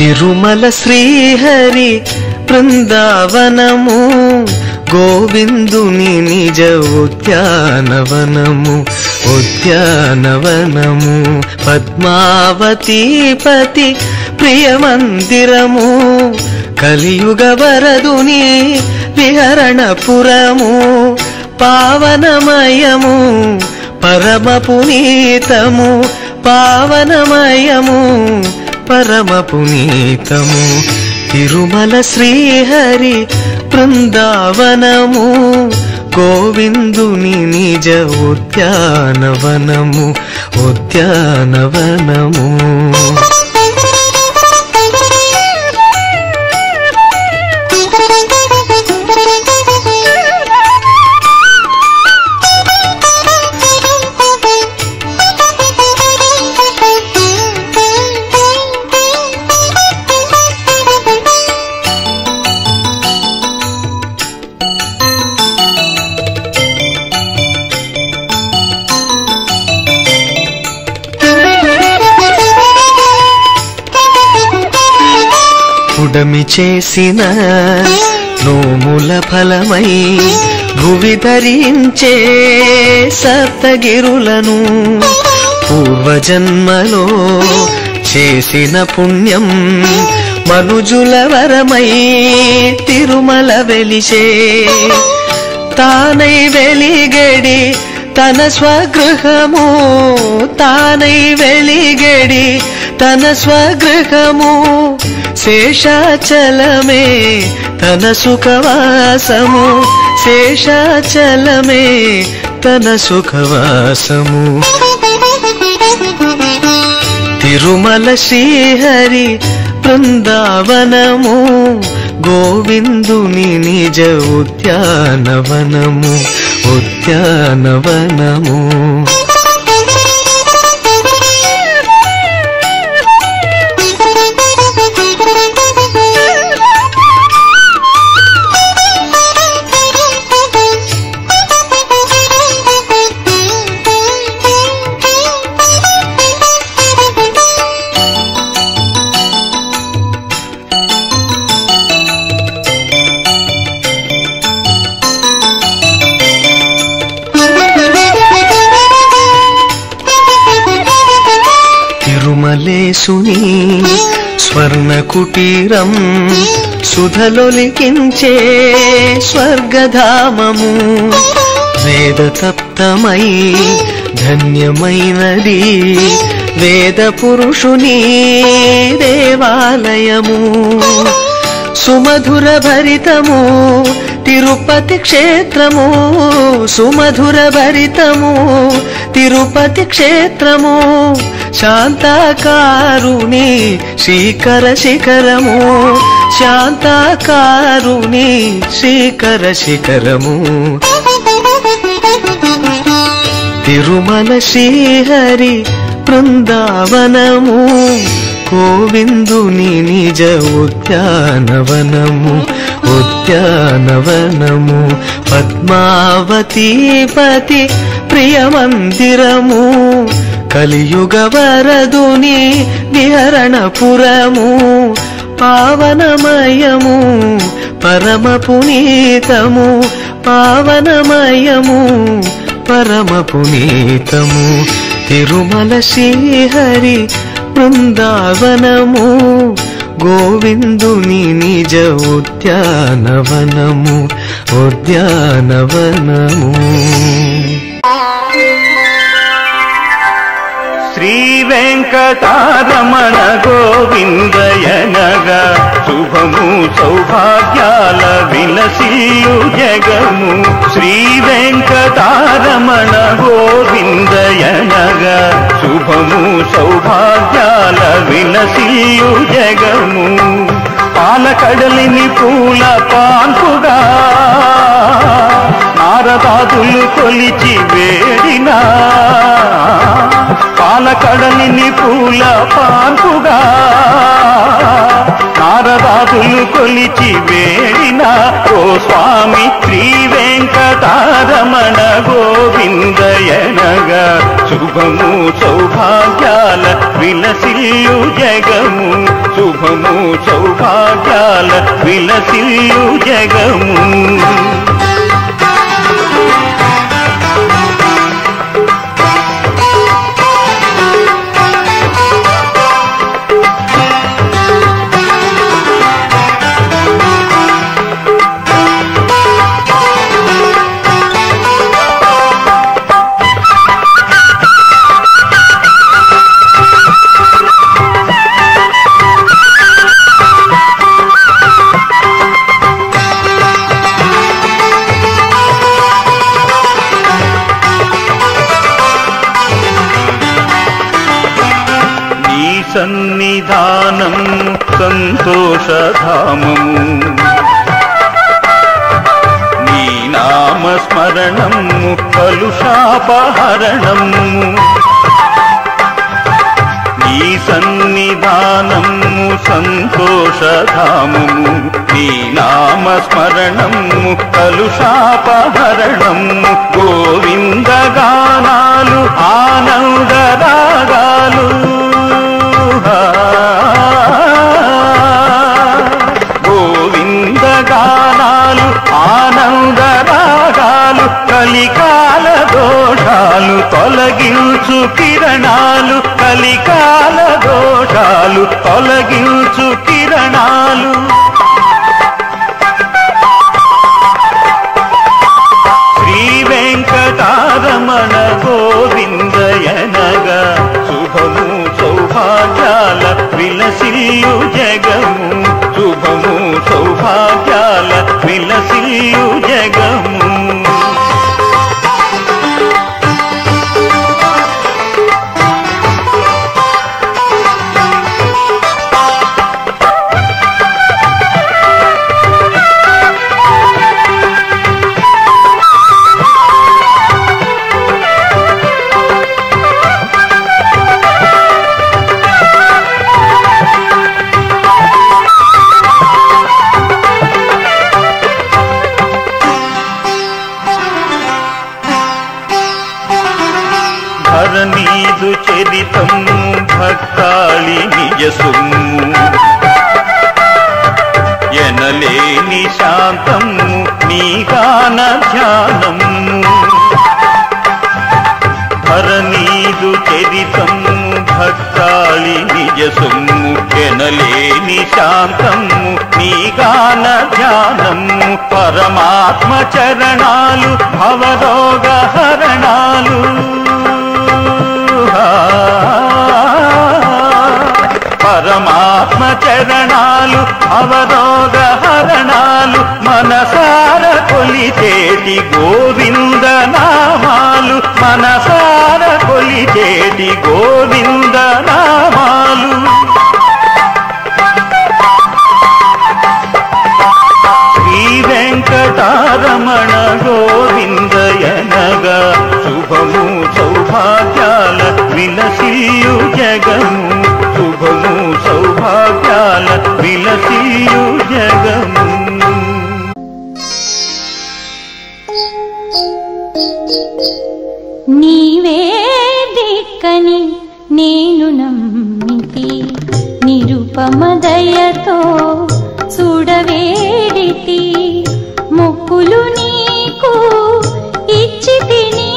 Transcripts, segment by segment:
తిరుమల శ్రీహరి బృందావనము గోవిందుని నిజ ఉద్యానవనము ఉద్యానవనము పద్మావతీపతి ప్రియమందిరము కలియుగ వరదుని విహరణపురము పావనమయము పరమ పునీతము పావనమయము పరమ పునీతము తిరుమల శ్రీహరి బృందావనము గోవిందుని నిజ ఉద్యానవనము ఉద్యానవనము పుడమి చేసిన నోముల ఫలమై భువి ధరించే సప్తగిరులను పూర్వజన్మలో చేసిన పుణ్యం మనుజుల వరమై తిరుమల వెలిసే తానై వెలిగడి తన స్వగృహము తానై వెలిగడి తన స్వగృహము శేషాచలమే తన సుఖవాసము శేషాచలమే తన సుఖవాసము తిరుమల శ్రీహరి బృందావనము గోవిందుని నిజ ఉద్యానవనము ఉద్యానవనము తిరుమలేసుని స్వర్ణ కుటీరం సుధలొలికించే స్వర్గధామము వేద తప్తమై ధన్యమైనది వేద పురుషుని దేవాలయము సుమధుర భరితము తిరుపతి క్షేత్రము సుమధుర భరితము తిరుపతి క్షేత్రము శాంతాకారుని శ్రీకర శిఖరము శాంతాకారుని శ్రీకర శిఖరము తిరుమల శ్రీహరి బృందావనము గోవిందుని నిజ ఉద్యానవనము ఉద్యానవనము పద్మావతీపతి ప్రియమందిరము కలియుగ వరదుని విహరణపురము పావనమయము పరమ పునీతము పావనమయము పరమ పునీతము తిరుమల శ్రీహరి బృందావనము గోవిందుని నిజ ఉద్యానవనము ఉద్యానవనము శ్రీ వెంకటారమణ గోవిందయనగా శుభము సౌభాగ్యాల విలసిల్లు జగము శ్రీ వెంకటారమణ గోవిందయనగా శుభము సౌభాగ్యాల విలసిల్లు జగము పాలకడలిని పూల పాన్పుగా నారదాదులు కొలిచి వేడినా పాలకడలిని పూల పాన్పుగా నారదాదులు కొలిచి వేడిన ఓ స్వామి శ్రీ వెంకటారమణ గోవిందయనగ ఎనగా శుభము సౌభాగ్యాల విలసిల్లు జగము శుభము సౌభాగ్యాల విలసిల్లు జగము నీ సన్నిధానం సంతోషధామము నీ నామస్మరణము కలుషాపహరణము నీ సన్నిధానము సంతోషధామము నీ నామస్మరణము కలుషాపహరణము గోవిందగానాలు ఆనందరాగాలు గోవిందగానాలు ఆనందరాగాలు కలికాల దోషాలు తొలగించు కిరణాలు కలికాల దోషాలు తొలగించు కిరణాలు శ్రీ వెంకటారమణ గోవిందయనగా శుభము సౌభాగ్యాల విలసిల్లు జగము శుభము సౌభాగ్యాల విలసిల్లు జగము ధరణీదు చరితము భక్తాళి నిజ సొమ్ము ఎనలేని శాంతము నీగాన ధ్యానము ధరణీదు చరితము భక్తాళి నిజ సొమ్ము ఎనలేని శాంతము నీగాన ధ్యానము పరమాత్మ చరణాలు భవరోగ హరణాలు పరమాత్మ చరణాలు అవరోగ హరణాలు మనసార కొలిచేటి గోవింద నామాలు మనసార కొలిచేటి గోవింద నామాలు శ్రీ వెంకటారమణ గోవిందయనగా శుభము సౌభాగ్యాల విలసియు జగము శుభము సౌభాగ్యాల విలసియు జగము నీవే దిక్కని నేను నమ్మితి నిరుపమదయతో చూడవేడితి మొక్కులు నీకు ఇచ్చి తిని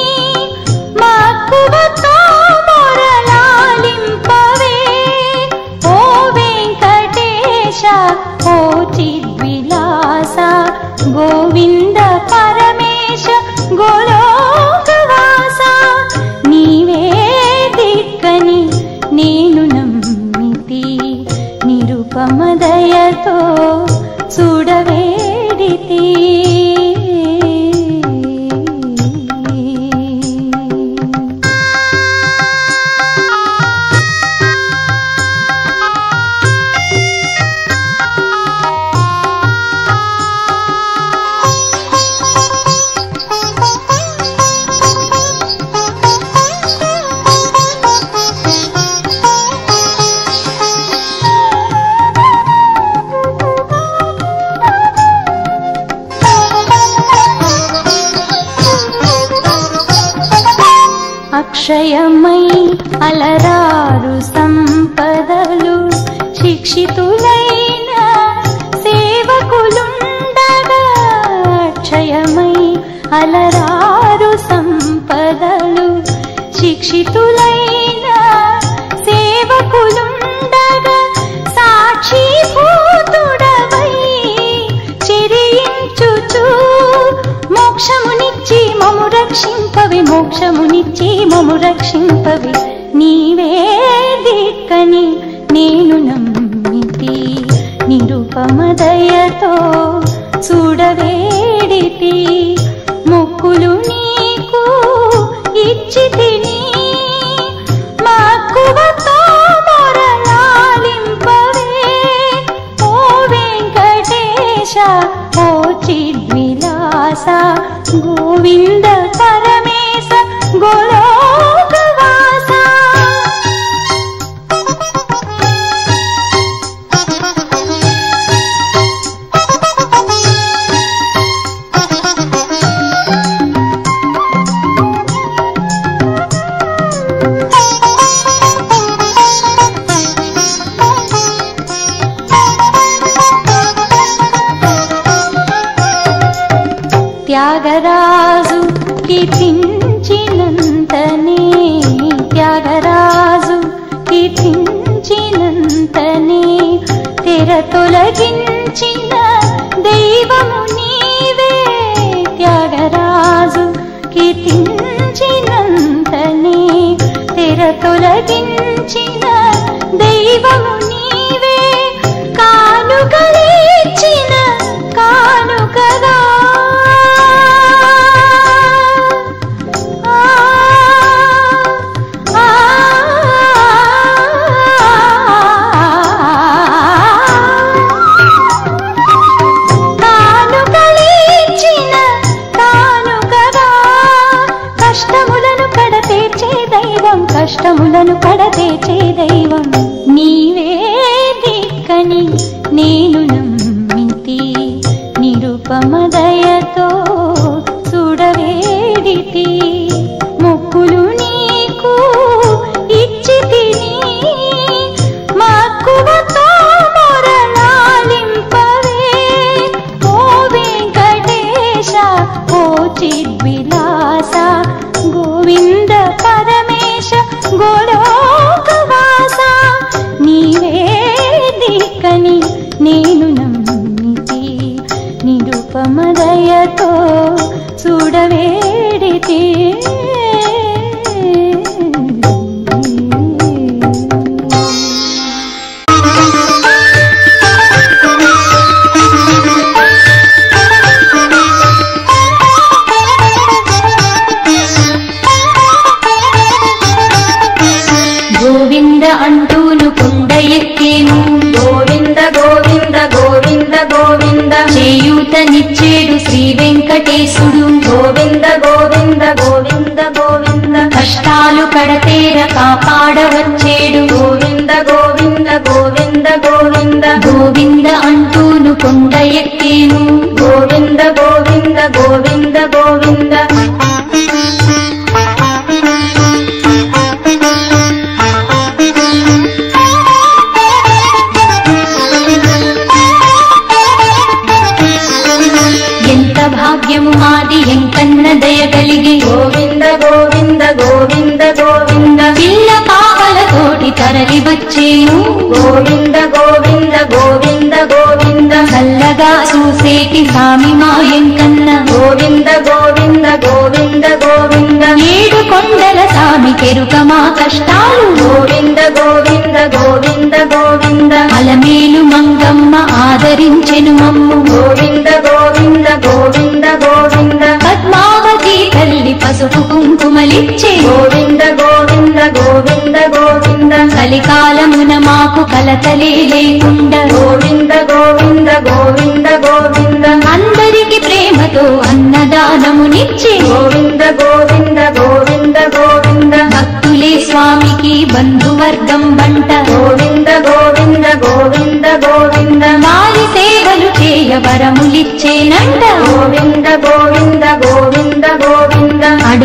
మక్కువతో మొరలాలింపవే ఓ వెంకటేశ ఓ చిద్విలాస గోవింద పరమేశ గోలోకవాస నీవే దిక్కని నేను నమ్మితి నిరుపమదయతో అక్షయమై అలరారు సంపదలు శిక్షితులైన సేవకులుండగా అక్షయమై అలరారు సంపదలు శిక్షితులైన సేవకులుండగా సాక్షిభూతుడవై చెరియించుచు మోక్షమునిచ్చి మము రక్షింపవి మోక్షమునిచ్చి మము రక్షింపవి నీవే దిక్కని నేను నమ్మితి నిరుపమదయతో చూడవేడితి మొక్కులు నీకు ఇచ్చి తిని మక్కువతో మొరలాలింపవే ఓ వెంకటేశ ఓ చిద్విలాస గోవింద పరమేశ గోలోకవాస త్యాగరాజు కీర్తించినంతనే త్యాగరాజు కీర్తించినంతనే తెర తొలగించిన దైవము నీవే త్యాగరాజు కీర్తించినంతనే తెర తొలగించిన దైవము నీవే కానుకలిచ్చిన కానుకగా ఆ, ఆ, కానుకలిచ్చిన కానుకగా కష్టములను కడతీర్చే దైవం కష్టములను కడతీర్చే దైవం నీవే దిక్కని నేను నమ్మితి నిరుపమదయతో చూడవేడితి మొక్కులు నీకు ఇచ్చి తిని మక్కువతో మొరలాలింపవే ఓ వెంకటేశ ఓ చిద్విలాస గోవింద పరమేశ గోలోకవాస నీవే దిక్కని నేను నమ్మితి నిరుపమదయతో చూడవేడితే గోవింద అంటూను కుండ ఎక్కేను గోవింద గోవింద గోవింద గోవింద చేయూతనిచ్చేడు శ్రీ వెంకటేశుడు గోవింద గోవింద గోవింద గోవింద కష్టాలు కడతేర కాపాడవచ్చేడు గోవింద గోవింద గోవింద గోవింద గోవింద అంటూను కొండ ఎక్కేను గోవింద గోవింద గోవింద గోవింద ఎంత భాగ్యము మాది ఎంకన్న దయగలిగి గోవింద గోవింద గోవింద గోవింద పిల్ల పాపలతోటి తరలి వచ్చేను గోవింద గోవింద గోవింద గోవింద చల్లగా చూసేటి సామి మా ఎంకన్న గోవింద గోవింద గోవింద గోవింద ఏడు కొండల సామి కెరుక మా కష్టాలు గోవింద గోవింద గోవింద గోవింద అలమేలు మంగమ్మ ఆదరించెను మమ్ము గోవింద గోవింద గోవింద గోవింద పద్మావతి తల్లి పసుపు కుంకుమలిచ్చే గోవింద గోవింద గోవింద గోవింద కలికాలమున మాకు కలతలే లేకుండా గోవింద గోవింద గోవింద గోవింద అందరికి ప్రేమతో అన్నదానమునిచ్చే గోవింద గోవింద గోవింద గోవింద భక్తులే స్వామికి బంధువర్గం బంట గోవింద గోవింద గోవింద గోవింద వారి సేవలు చేయవరములిచ్చేనంట గోవింద గోవింద గోవింద గోవింద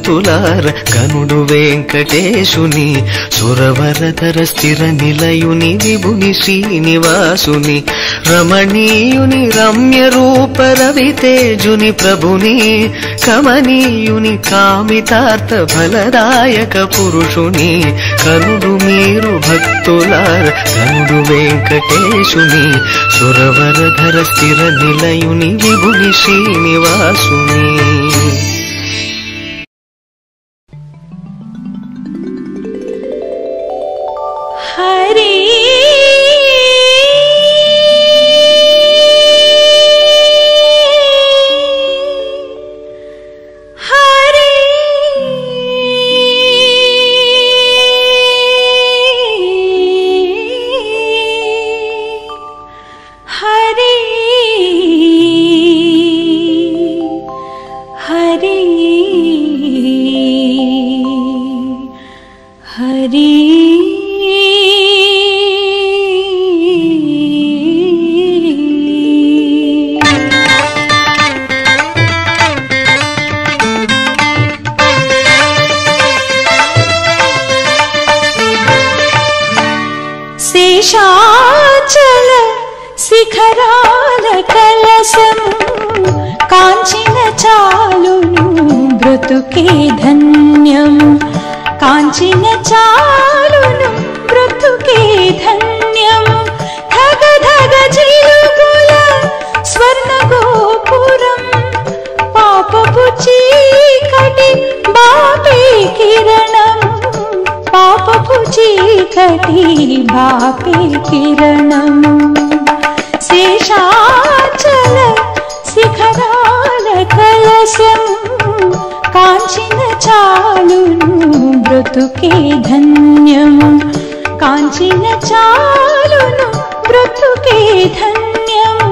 భక్తులార గనుడు వెంకటేశుని సురవరధర స్థిర నిలయుని విభుని శ్రీనివాసుని రమణీయుని రమ్య రూప రవితేజుని ప్రభుని కమనీయుని కామితార్థ ఫలదాయక పురుషుని కనుడు మీరు భక్తులార కనుడు వెంకటేశుని సురవరధర స్థిర నిలయుని విభుని శ్రీనివాసుని హరి హరి హరి హరి హరి శేషాచల శిఖరాల కలసము కాంచిన చాలును బ్రతుకే ధన్యము కాంచిన చాలును బ్రతుకే ధన్యము ధగ ధగ జిలుగుల స్వర్ణ గోపురం పాపపు చీకటి బాపే కిరణము పాపపు చీకటి బాపే కిరణము శేషాచల శిఖరాల కలసము కాంచిన చాలును బ్రతుకే ధన్యము కాంచిన చాలును బ్రతుకే ధన్యము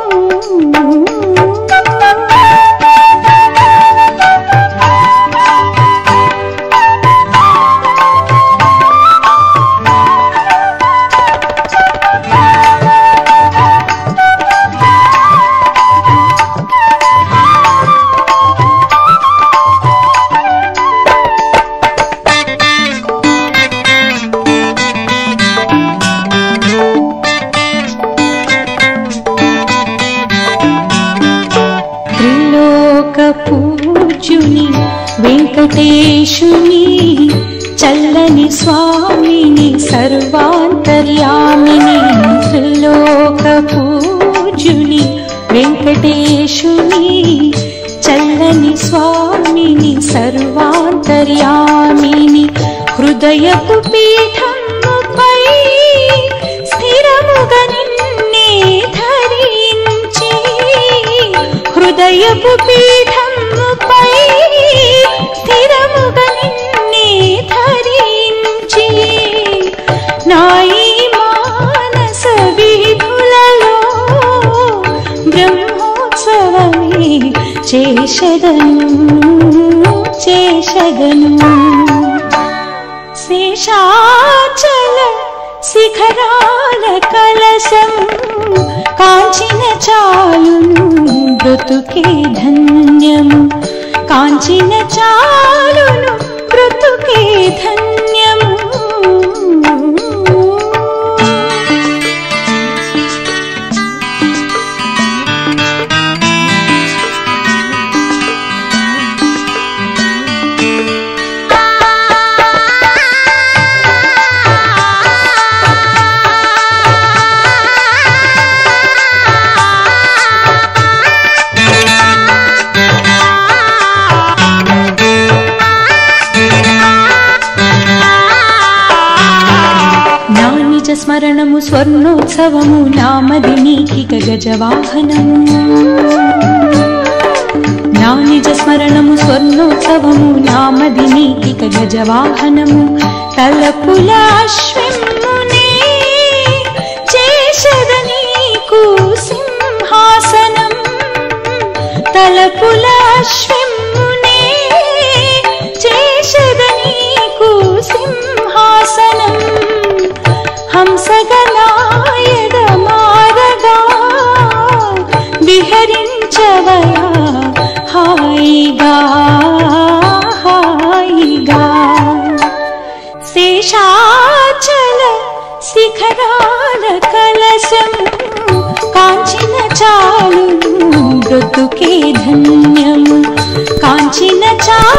త్రిలోక పూజుని వెంకటేశుని చల్లని స్వామిని సర్వాంతర్యామిని త్రిలోక పూజుని వెంకటేశుని చల్లని స్వామిని సర్వాంతర్యామిని హృదయపు పీఠముపై స్థిరముగా నిన్నే ధరించి హృదయపు పీఠముపై స్థిరముగా నిన్నే ధరించి నాయి మానస వీధులలో బ్రహ్మోత్సవమే చేషదను చేషదను శేషాచల శిఖరాల కలసము కాంచిన చాలును బ్రతుకే ధన్యము కాంచిన చాలును బ్రతుకే ధన్యము నా నిజ స్మరణము స్వర్ణోత్సవము నామది నీకిక గజవాహనము నా నిజ స్మరణము స్వర్ణోత్సవము నామది నీకిక గజవాహనము తలపుల అశ్వమునే చేషద నీకు సింహాసనం తలపుల అశ్వమునే చేషద నీకు సింహాసనం హంసగనాయద మారగా విహరించవయా హాయిగా హాయిగా కరాల కలశము కాంచిన చాలును బ్రతుకే ధన్యము కాంచిన చాలు